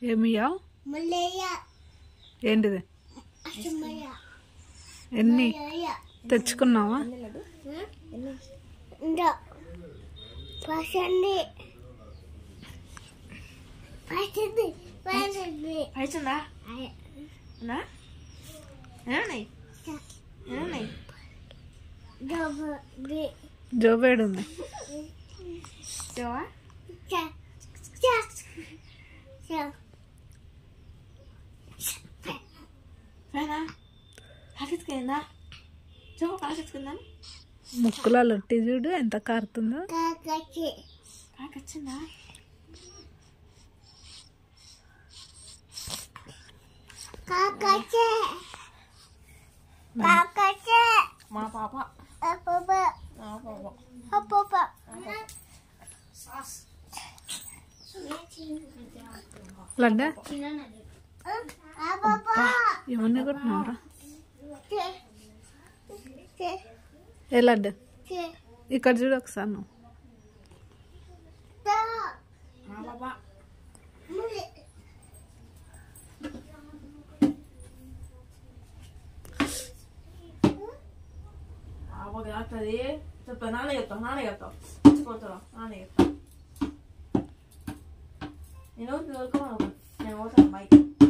ఏమియా మల్లయ్య ఏంటిది అచ్చమ్మయ్య ఎన్ని మల్లయ్య తెచ్చుకున్నావా ఇంకా పసండి పసండి పసండి పైసందా ఉందా ఏమన్నాయి ఏమన్నాయి డబ్బు జోబేడు ఉంది జోవా చ చ చ ఫేనా కాకెత్తుకుందా జో కాకెత్తుకుందా ముక్కులో లొట్టి చూడు ఎంత కారుతుందో కాకచి కాకొచ్చిందా కాకచి కాకచి మా పాప అప్పప మా పాప అప్పప లడ్డా అప్పప ఇవన్నీ కొట్టినావరా చ చ ఏ లడ్డు చ ఇక్కడ చూడు ఒకసారి నువ్వు తా మా పాప ములి పాప కాస్తుంది చెప్తా నాన్న చెప్తా నాన్న చెప్తా మర్చిపోతావా నాన్న చెప్తా నేను తోలుకోమను నేను పోతాను బైక్